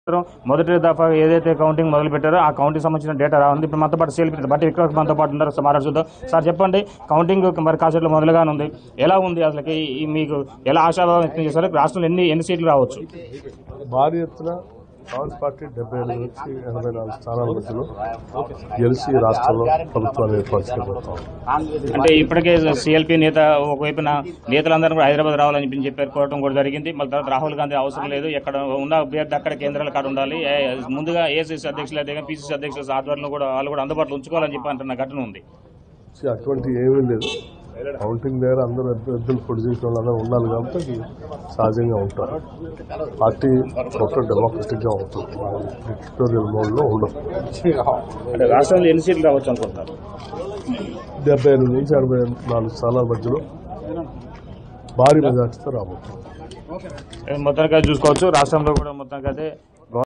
మొదటి దఫా ఏదైతే కౌంటింగ్ మొదలు పెట్టారో ఆ కౌంటింగ్ సంబంధించిన డేటా రాఉంది ఇప్పుడు మనతో పాటు సేల్ బట్టి ఇక్కడ మనతో పాటు ఉన్నారు సార్ మాట్లాడుతుందాం సార్ చెప్పండి కౌంటింగ్ మరి కాసేట్లో మొదలుగానే ఉంది ఎలా ఉంది అసలుకి ఈ మీకు ఎలా ఆశాభావం వ్యక్తం చేశారు రాష్ట్రంలో ఎన్ని ఎన్ని సీట్లు రావచ్చు భారీ ఎత్తున కాంగ్రెస్ పార్టీ డెబ్బై ఐదు నుంచి ఎనభై నాలుగు స్థానాల మధ్యలో గెలిచి రాష్ట్రంలో ప్రభుత్వాన్ని ఏర్పాటు చేయబోతాం అంటే ఇప్పటికే సిఎల్పి నేత ఒకవైపున నేతలందరూ కూడా హైదరాబాద్ రావాలని చెప్పి చెప్పి కోరడం కూడా జరిగింది మళ్ళీ తర్వాత రాహుల్ గాంధీ అవసరం లేదు ఎక్కడ ఉన్న అభ్యర్థి అక్కడ కేంద్రాల కాడ ఉండాలి ఏ- ముందుగా ఏసీసీ అధ్యక్షులు అయితే పీసీసీ అధ్యక్షుల ఆధ్వర్యంలో కూడా వాళ్ళు కూడా అందుబాటులో ఉంచుకోవాలని చెప్పి అంటున్న ఘటన ఉంది సో అటువంటి ఏమీ లేదు కౌంటింగ్ దగ్గర అందరూ అభ్యర్థులు పొడి చేసిన వాళ్ళందరూ ఉండాలి కాబట్టి అది సహజంగా ఉంటారు పార్టీ టోటల్ డెమోక్రటిక్గా ఉంటుంది డిక్టోరియల్ మోడ్లో ఉండదు అంటే రాష్ట్రంలో ఎన్ని సీట్లు రావచ్చు అనుకుంటారు డెబ్బై ఎనిమిది నుంచి ఎనభై నాలుగు స్థానాల మధ్యలో భారీ మెజార్టీతో రాబోతుంది మొత్తానికి చూసుకోవచ్చు రాష్ట్రంలో కూడా మొత్తానికి అయితే